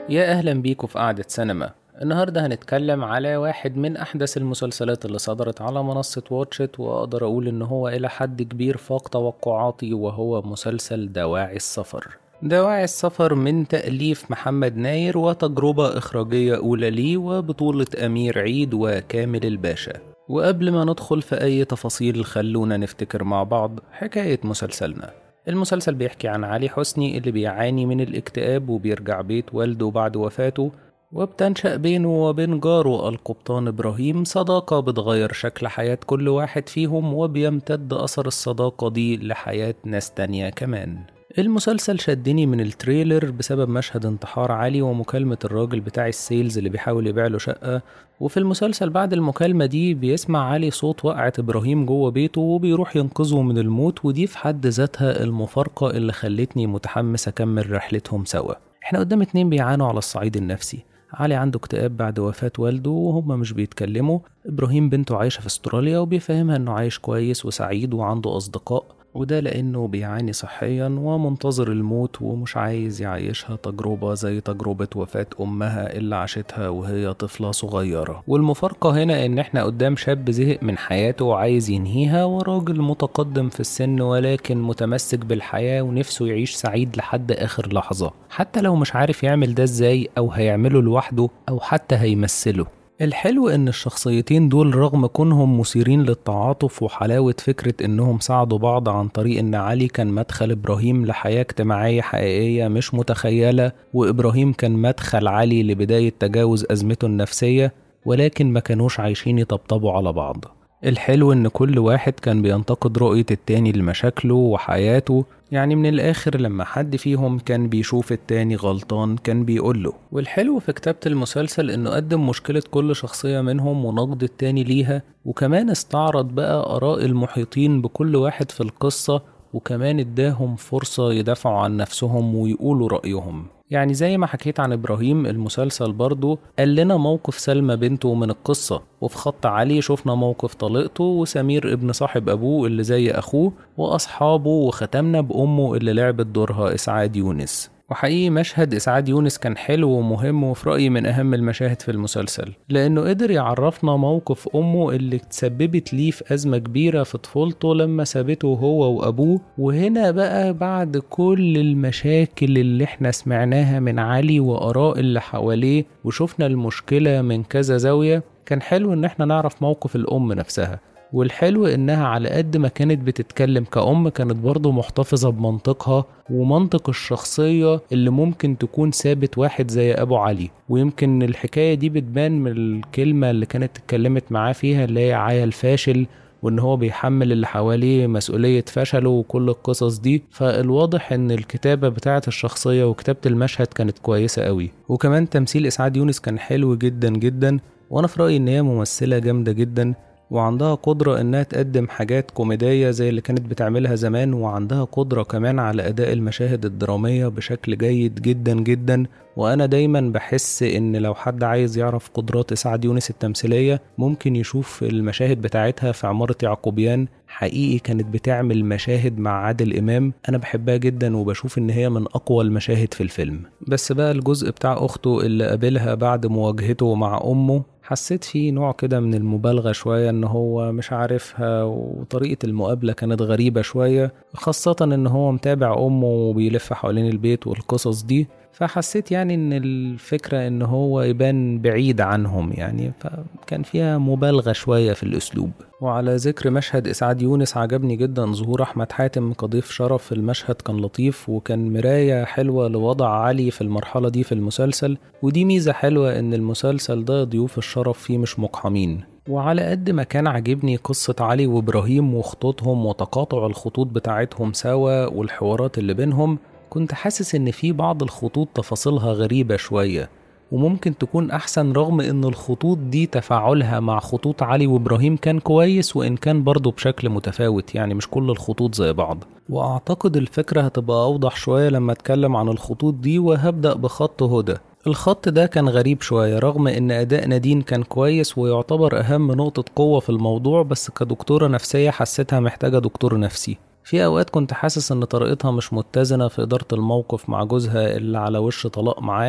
يا أهلا بيكم في قعدة سينما النهاردة هنتكلم على واحد من أحدث المسلسلات اللي صدرت على منصة واتشت وأقدر أقول إن هو إلى حد كبير فاق توقعاتي وهو مسلسل دواعي السفر دواعي السفر من تأليف محمد ناير وتجربة إخراجية أولى ليه وبطولة أمير عيد وكامل الباشا وقبل ما ندخل في أي تفاصيل خلونا نفتكر مع بعض حكاية مسلسلنا المسلسل بيحكي عن علي حسني اللي بيعاني من الاكتئاب وبيرجع بيت والده بعد وفاته وبتنشأ بينه وبين جاره القبطان إبراهيم صداقة بتغير شكل حياة كل واحد فيهم وبيمتد أثر الصداقة دي لحياة ناس تانية كمان المسلسل شدني من التريلر بسبب مشهد انتحار علي ومكالمة الراجل بتاع السيلز اللي بيحاول يبيع له شقة وفي المسلسل بعد المكالمة دي بيسمع علي صوت وقعة إبراهيم جوه بيته وبيروح ينقذه من الموت ودي في حد ذاتها المفارقة اللي خلتني متحمس أكمل رحلتهم سوا احنا قدام اتنين بيعانوا على الصعيد النفسي علي عنده اكتئاب بعد وفاة والده وهما مش بيتكلموا إبراهيم بنته عايشة في استراليا وبيفهمها إنه عايش كويس وسعيد وعنده أصدقاء وده لأنه بيعاني صحيا ومنتظر الموت ومش عايز يعيشها تجربة زي تجربة وفاة أمها اللي عاشتها وهي طفلة صغيرة والمفارقة هنا إن إحنا قدام شاب زهق من حياته وعايز ينهيها وراجل متقدم في السن ولكن متمسك بالحياة ونفسه يعيش سعيد لحد آخر لحظة حتى لو مش عارف يعمل ده إزاي أو هيعمله لوحده أو حتى هيمثله الحلو ان الشخصيتين دول رغم كونهم مثيرين للتعاطف وحلاوة فكرة انهم ساعدوا بعض عن طريق ان علي كان مدخل ابراهيم لحياة اجتماعية حقيقية مش متخيلة وابراهيم كان مدخل علي لبداية تجاوز ازمته النفسية ولكن ما كانوش عايشين يطبطبوا على بعض الحلو ان كل واحد كان بينتقد رؤية التاني لمشاكله وحياته يعني من الآخر لما حد فيهم كان بيشوف التاني غلطان كان بيقوله والحلو في كتابة المسلسل إنه قدم مشكلة كل شخصية منهم ونقد التاني ليها وكمان استعرض بقى آراء المحيطين بكل واحد في القصة وكمان اداهم فرصة يدافعوا عن نفسهم ويقولوا رأيهم يعني زي ما حكيت عن إبراهيم المسلسل برضو قال لنا موقف سلمى بنته من القصة وفي خط علي شفنا موقف طليقته وسمير ابن صاحب أبوه اللي زي أخوه وأصحابه وختمنا بأمه اللي لعبت دورها إسعاد يونس وحقيقي مشهد إسعاد يونس كان حلو ومهم وفي رأيي من أهم المشاهد في المسلسل لأنه قدر يعرفنا موقف أمه اللي تسببت ليه في أزمة كبيرة في طفولته لما سابته هو وأبوه وهنا بقى بعد كل المشاكل اللي احنا سمعناها من علي وآراء اللي حواليه وشفنا المشكلة من كذا زاوية كان حلو إن احنا نعرف موقف الأم نفسها والحلو انها على قد ما كانت بتتكلم كأم كانت برضه محتفظة بمنطقها ومنطق الشخصية اللي ممكن تكون سابت واحد زي أبو علي ويمكن الحكاية دي بتبان من الكلمة اللي كانت اتكلمت معاه فيها اللي هي عيا الفاشل وان هو بيحمل اللي حواليه مسؤولية فشله وكل القصص دي فالواضح ان الكتابة بتاعة الشخصية وكتابة المشهد كانت كويسة قوي وكمان تمثيل اسعاد يونس كان حلو جدا جدا وانا في رأيي ان هي ممثلة جامدة جدا وعندها قدرة إنها تقدم حاجات كوميدية زي اللي كانت بتعملها زمان وعندها قدرة كمان على أداء المشاهد الدرامية بشكل جيد جدا جدا وأنا دايما بحس إن لو حد عايز يعرف قدرات إسعاد يونس التمثيلية ممكن يشوف المشاهد بتاعتها في عمارة يعقوبيان حقيقي كانت بتعمل مشاهد مع عادل إمام أنا بحبها جدا وبشوف إن هي من أقوى المشاهد في الفيلم بس بقى الجزء بتاع أخته اللي قابلها بعد مواجهته مع أمه حسيت فيه نوع كده من المبالغة شوية ان هو مش عارفها وطريقة المقابلة كانت غريبة شوية خاصة ان هو متابع امه وبيلف حوالين البيت والقصص دي فحسيت يعني ان الفكرة ان هو يبان بعيد عنهم يعني فكان فيها مبالغة شوية في الاسلوب وعلى ذكر مشهد اسعاد يونس عجبني جدا ظهور احمد حاتم كضيف شرف في المشهد كان لطيف وكان مراية حلوة لوضع علي في المرحلة دي في المسلسل ودي ميزة حلوة ان المسلسل ده ضيوف الشرف فيه مش مقحمين وعلى قد ما كان عاجبني قصة علي وإبراهيم وخطوطهم وتقاطع الخطوط بتاعتهم سوا والحوارات اللي بينهم كنت حاسس إن في بعض الخطوط تفاصيلها غريبة شوية وممكن تكون أحسن رغم إن الخطوط دي تفاعلها مع خطوط علي وإبراهيم كان كويس وإن كان برضه بشكل متفاوت يعني مش كل الخطوط زي بعض وأعتقد الفكرة هتبقى أوضح شوية لما أتكلم عن الخطوط دي وهبدأ بخط هدى الخط ده كان غريب شوية رغم إن أداء نادين كان كويس ويعتبر أهم نقطة قوة في الموضوع بس كدكتورة نفسية حسيتها محتاجة دكتور نفسي في أوقات كنت حاسس إن طريقتها مش متزنة في إدارة الموقف مع جوزها اللي على وش طلاق معاه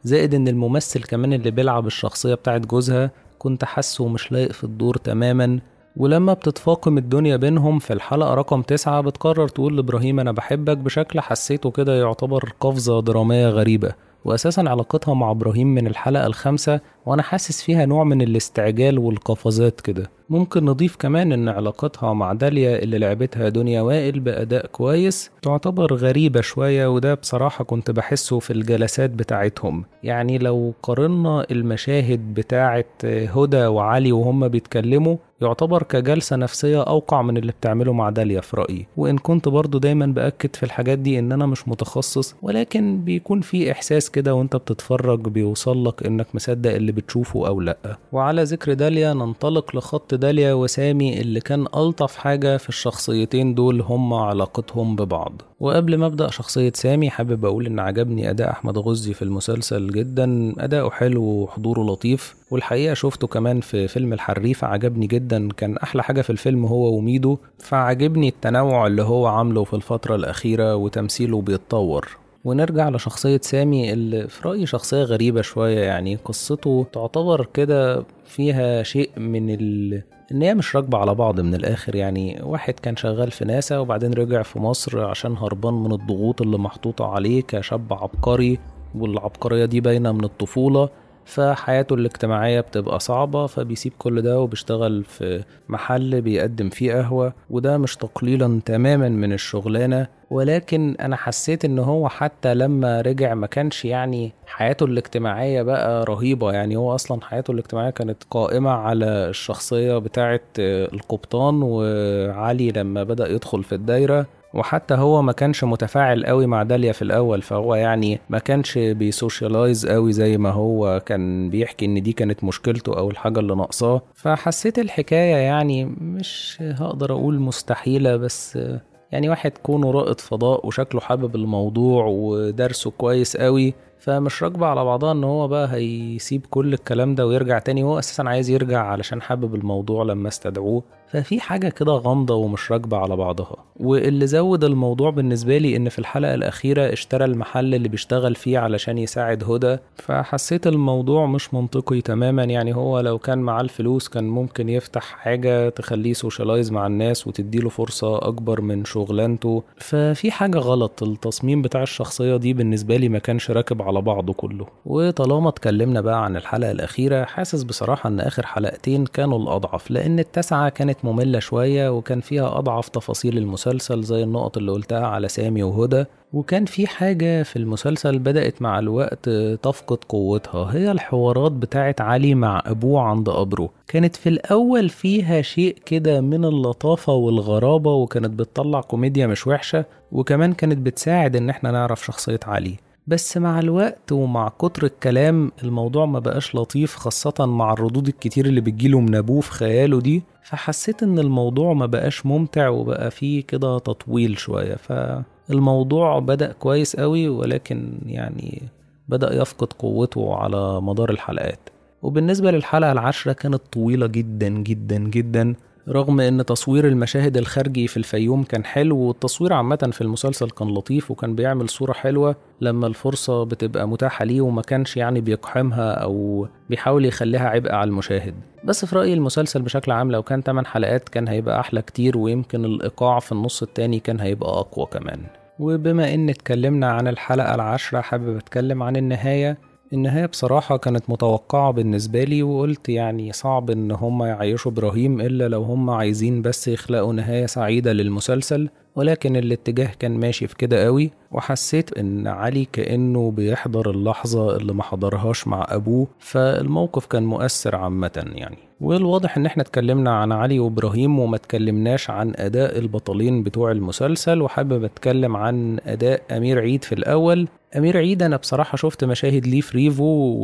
زائد ان الممثل كمان اللي بيلعب الشخصية بتاعت جوزها كنت حاسه مش لايق في الدور تماما ولما بتتفاقم الدنيا بينهم في الحلقة رقم تسعة بتقرر تقول لإبراهيم أنا بحبك بشكل حسيته كده يعتبر قفزة درامية غريبة وأساسا علاقتها مع إبراهيم من الحلقة الخامسة وأنا حاسس فيها نوع من الاستعجال والقفزات كده ممكن نضيف كمان إن علاقتها مع داليا اللي لعبتها دنيا وائل بأداء كويس تعتبر غريبة شوية وده بصراحة كنت بحسه في الجلسات بتاعتهم يعني لو قارنا المشاهد بتاعت هدى وعلي وهم بيتكلموا يعتبر كجلسة نفسية أوقع من اللي بتعمله مع داليا في رأيي وإن كنت برضو دايما بأكد في الحاجات دي إن أنا مش متخصص ولكن بيكون في إحساس كده وإنت بتتفرج بيوصل لك إنك مصدق اللي بتشوفه أو لأ وعلى ذكر داليا ننطلق لخط داليا وسامي اللي كان ألطف حاجة في الشخصيتين دول هم علاقتهم ببعض وقبل ما ابدا شخصيه سامي حابب اقول ان عجبني اداء احمد غزي في المسلسل جدا اداؤه حلو وحضوره لطيف والحقيقه شفته كمان في فيلم الحريفه عجبني جدا كان احلى حاجه في الفيلم هو وميدو فعجبني التنوع اللي هو عامله في الفتره الاخيره وتمثيله بيتطور ونرجع لشخصية سامي اللي في رأيي شخصية غريبة شوية يعني قصته تعتبر كده فيها شيء من ال... ان هي مش راكبة على بعض من الاخر يعني واحد كان شغال في ناسا وبعدين رجع في مصر عشان هربان من الضغوط اللي محطوطة عليه كشاب عبقري والعبقرية دي باينة من الطفولة فحياته الاجتماعية بتبقى صعبة فبيسيب كل ده وبيشتغل في محل بيقدم فيه قهوة وده مش تقليلا تماما من الشغلانة ولكن انا حسيت ان هو حتى لما رجع ما كانش يعني حياته الاجتماعية بقى رهيبة يعني هو اصلا حياته الاجتماعية كانت قائمة على الشخصية بتاعة القبطان وعلي لما بدأ يدخل في الدايرة وحتى هو ما كانش متفاعل قوي مع داليا في الاول فهو يعني ما كانش بيسوشيالايز قوي زي ما هو كان بيحكي ان دي كانت مشكلته او الحاجه اللي ناقصاه فحسيت الحكايه يعني مش هقدر اقول مستحيله بس يعني واحد كونه رائد فضاء وشكله حابب الموضوع ودرسه كويس قوي فمش راكبة على بعضها ان هو بقى هيسيب كل الكلام ده ويرجع تاني هو اساسا عايز يرجع علشان حابب الموضوع لما استدعوه ففي حاجة كده غامضة ومش راكبة على بعضها واللي زود الموضوع بالنسبة لي ان في الحلقة الاخيرة اشترى المحل اللي بيشتغل فيه علشان يساعد هدى فحسيت الموضوع مش منطقي تماما يعني هو لو كان معاه الفلوس كان ممكن يفتح حاجة تخليه سوشيالايز مع الناس وتديله فرصة اكبر من شغلانته ففي حاجة غلط التصميم بتاع الشخصية دي بالنسبة لي ما كانش راكب على بعضه كله وطالما اتكلمنا بقى عن الحلقة الأخيرة حاسس بصراحة إن آخر حلقتين كانوا الأضعف لأن التاسعة كانت مملة شوية وكان فيها أضعف تفاصيل المسلسل زي النقط اللي قلتها على سامي وهدى وكان في حاجة في المسلسل بدأت مع الوقت تفقد قوتها هي الحوارات بتاعت علي مع أبوه عند قبره كانت في الأول فيها شيء كده من اللطافة والغرابة وكانت بتطلع كوميديا مش وحشة وكمان كانت بتساعد إن احنا نعرف شخصية علي بس مع الوقت ومع كتر الكلام الموضوع ما بقاش لطيف خاصة مع الردود الكتير اللي بتجيله من أبوه في خياله دي فحسيت إن الموضوع ما بقاش ممتع وبقى فيه كده تطويل شوية فالموضوع بدأ كويس قوي ولكن يعني بدأ يفقد قوته على مدار الحلقات وبالنسبة للحلقة العاشرة كانت طويلة جدا جدا جدا رغم ان تصوير المشاهد الخارجي في الفيوم كان حلو والتصوير عامة في المسلسل كان لطيف وكان بيعمل صورة حلوة لما الفرصة بتبقى متاحة ليه وما كانش يعني بيقحمها او بيحاول يخليها عبء على المشاهد بس في رأيي المسلسل بشكل عام لو كان 8 حلقات كان هيبقى احلى كتير ويمكن الايقاع في النص التاني كان هيبقى اقوى كمان وبما ان اتكلمنا عن الحلقة العاشرة حابب اتكلم عن النهاية النهاية بصراحة كانت متوقعة بالنسبة لي وقلت يعني صعب إن هم يعيشوا إبراهيم إلا لو هم عايزين بس يخلقوا نهاية سعيدة للمسلسل ولكن الاتجاه كان ماشي في كده قوي وحسيت ان علي كانه بيحضر اللحظه اللي ما حضرهاش مع ابوه فالموقف كان مؤثر عامه يعني والواضح ان احنا اتكلمنا عن علي وابراهيم وما اتكلمناش عن اداء البطلين بتوع المسلسل وحابب اتكلم عن اداء امير عيد في الاول امير عيد انا بصراحه شفت مشاهد ليه في ريفو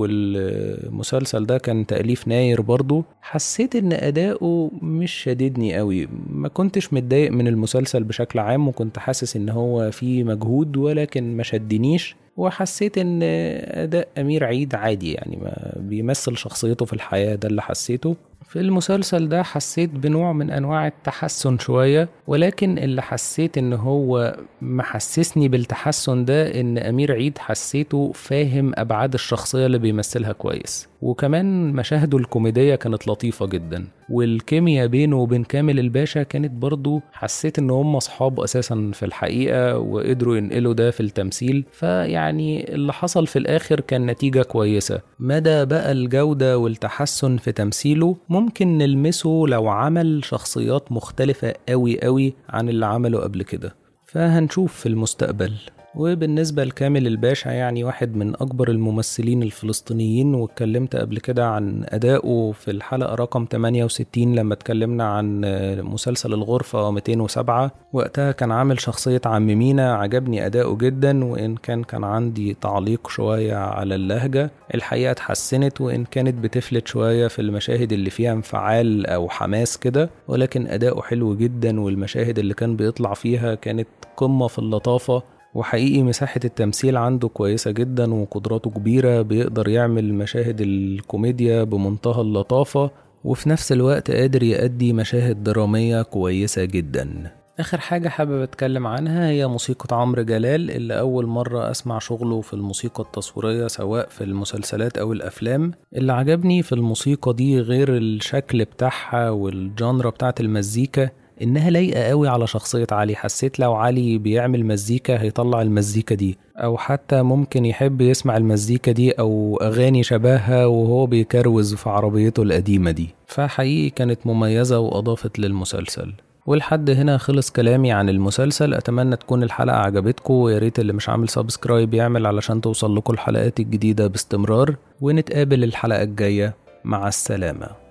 والمسلسل ده كان تاليف ناير برضو حسيت ان اداؤه مش شددني قوي ما كنتش متضايق من المسلسل بشكل عام وكنت حاسس ان هو فيه مجهود ولكن ما شدنيش وحسيت ان اداء امير عيد عادي يعني ما بيمثل شخصيته في الحياه ده اللي حسيته في المسلسل ده حسيت بنوع من انواع التحسن شوية ولكن اللي حسيت ان هو محسسني بالتحسن ده ان امير عيد حسيته فاهم ابعاد الشخصية اللي بيمثلها كويس وكمان مشاهده الكوميدية كانت لطيفة جدا والكيمياء بينه وبين كامل الباشا كانت برضو حسيت ان هم اصحاب اساسا في الحقيقة وقدروا ينقلوا ده في التمثيل فيعني اللي حصل في الاخر كان نتيجة كويسة مدى بقى الجودة والتحسن في تمثيله ممكن نلمسه لو عمل شخصيات مختلفة قوي قوي عن اللي عمله قبل كده فهنشوف في المستقبل وبالنسبة لكامل الباشا يعني واحد من أكبر الممثلين الفلسطينيين واتكلمت قبل كده عن أدائه في الحلقة رقم 68 لما اتكلمنا عن مسلسل الغرفة 207 وقتها كان عامل شخصية عم مينا عجبني أداؤه جدا وإن كان كان عندي تعليق شوية على اللهجة الحقيقة اتحسنت وإن كانت بتفلت شوية في المشاهد اللي فيها انفعال أو حماس كده ولكن أداؤه حلو جدا والمشاهد اللي كان بيطلع فيها كانت قمة في اللطافة وحقيقي مساحة التمثيل عنده كويسة جدا وقدراته كبيرة بيقدر يعمل مشاهد الكوميديا بمنتهى اللطافة وفي نفس الوقت قادر يأدي مشاهد درامية كويسة جدا آخر حاجة حابب أتكلم عنها هي موسيقى عمرو جلال اللي أول مرة أسمع شغله في الموسيقى التصويرية سواء في المسلسلات أو الأفلام اللي عجبني في الموسيقى دي غير الشكل بتاعها والجانرا بتاعت المزيكا انها لايقه قوي على شخصيه علي حسيت لو علي بيعمل مزيكا هيطلع المزيكا دي او حتى ممكن يحب يسمع المزيكا دي او اغاني شبهها وهو بيكروز في عربيته القديمه دي فحقيقي كانت مميزه واضافت للمسلسل ولحد هنا خلص كلامي عن المسلسل اتمنى تكون الحلقه عجبتكم ويا ريت اللي مش عامل سبسكرايب يعمل علشان توصل لكم الحلقات الجديده باستمرار ونتقابل الحلقه الجايه مع السلامه